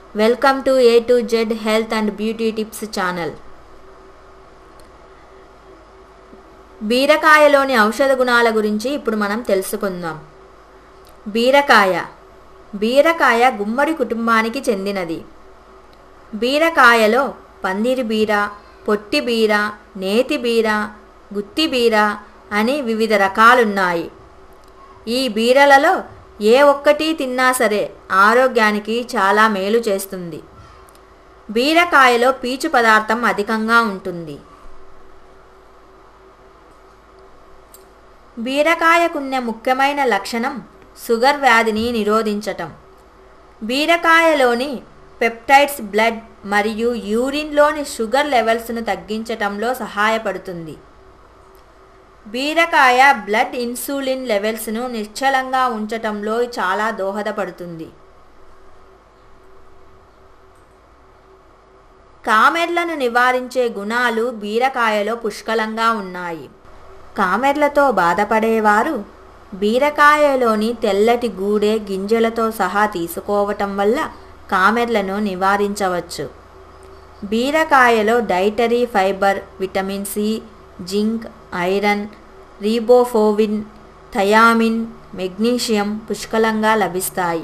welcome to A to Z health and beauty tips channel బీరకాయలోని ఔషధ గుణాల గురించి ఇప్పుడు మనం తెలుసుకుందాం బీరకాయ బీరకాయ గుమ్మడి కుటుంబానికి చెందినది బీరకాయలో పందిరి బీర పొట్టి బీర నేతి బీర గుత్తి బీర అని వివిధ రకాలున్నాయి ఈ బీరలలో ఏ ఒక్కటి తిన్నా సరే ఆరోగ్యానికి చాలా మేలు చేస్తుంది బీరకాయలో పీచు పదార్థం అధికంగా ఉంటుంది బీరకాయకున్న ముఖ్యమైన లక్షణం షుగర్ వ్యాధిని నిరోధించటం బీరకాయలోని పెప్టైడ్స్ బ్లడ్ మరియు యూరిన్లోని షుగర్ లెవెల్స్ను తగ్గించటంలో సహాయపడుతుంది బీరకాయ బ్లడ్ ఇన్సులిన్ లెవెల్స్ను నిశ్చలంగా ఉంచటంలో చాలా దోహదపడుతుంది కామెర్లను నివారించే గుణాలు బీరకాయలో పుష్కలంగా ఉన్నాయి కామెర్లతో బాధపడేవారు బీరకాయలోని తెల్లటి గూడే గింజలతో సహా తీసుకోవటం వల్ల కామెర్లను నివారించవచ్చు బీరకాయలో dietary fibre vitamin C zinc iron riboflavin thiamine magnesium పుష్కలంగా లభిస్తాయి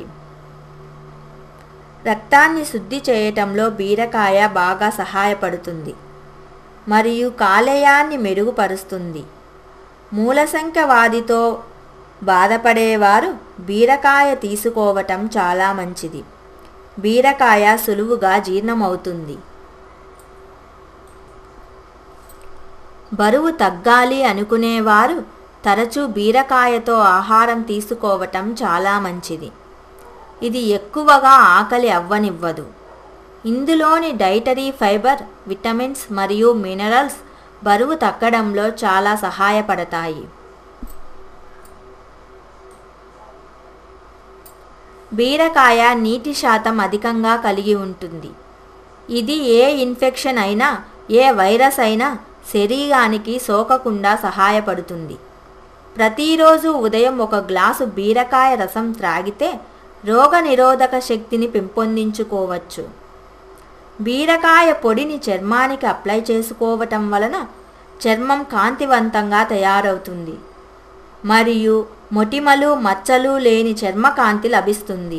రక్తాన్ని శుద్ధి చేయటంలో బీరకాయ బాగా సహాయపడుతుంది మరియు కాలేయాన్ని మెరుగుపరుస్తుంది మూలసంఖ్య వాదితో బాధపడేవారు బీరకాయ తీసుకోవటం చాలా మంచిది బీరకాయ సులువుగా జీర్ణమవుతుంది బరువు తగ్గాలి అనుకునేవారు తరచూ బీరకాయతో ఆహారం తీసుకోవటం చాలా మంచిది ఇది ఎక్కువగా ఆకలి అవ్వనివ్వదు ఇందులోని డైటరీ ఫైబర్ విటమిన్స్ మరియు మినరల్స్ బరువు తగ్గడంలో చాలా సహాయపడతాయి బీరకాయ నీటి శాతం అధికంగా కలిగి ఉంటుంది ఇది ఏ ఇన్ఫెక్షన్ అయినా ఏ వైరస్ అయినా శరీరానికి సోకకుండా సహాయపడుతుంది ప్రతిరోజు ఉదయం ఒక గ్లాసు బీరకాయ రసం త్రాగితే రోగనిరోధక శక్తిని పెంపొందించుకోవచ్చు బీరకాయ పొడిని చర్మానికి అప్లై చేసుకోవటం వలన చర్మం కాంతివంతంగా తయారవుతుంది మరియు మొటిమలు మచ్చలు లేని చర్మకాంతి లభిస్తుంది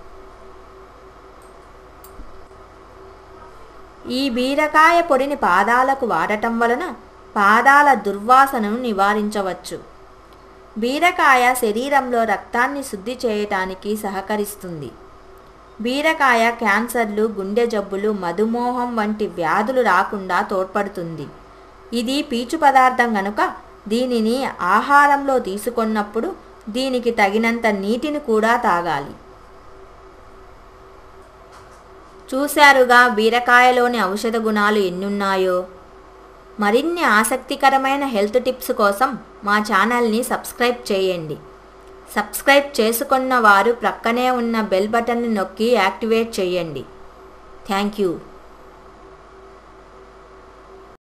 ఈ బీరకాయ పొడిని పాదాలకు వాడటం వలన పాదాల దుర్వాసనను నివారించవచ్చు బీరకాయ శరీరంలో రక్తాన్ని శుద్ధి చేయటానికి సహకరిస్తుంది బీరకాయ క్యాన్సర్లు గుండె జబ్బులు మధుమేహం వంటి వ్యాధులు రాకుండా తోడ్పడుతుంది ఇది పీచు పదార్థం కనుక దీనిని ఆహారంలో తీసుకున్నప్పుడు దీనికి తగినంత నీటిని కూడా తాగాలి చూశారుగా బీరకాయలోని ఔషధ గుణాలు ఎన్నున్నాయో మరిన్ని ఆసక్తికరమైన హెల్త్ టిప్స్ కోసం మా ఛానల్ని సబ్స్క్రైబ్ చేయండి సబ్స్క్రైబ్ చేసుకున్న వారు ప్రక్కనే ఉన్న బెల్ బటన్ని నొక్కి యాక్టివేట్ చేయండి థ్యాంక్ యూ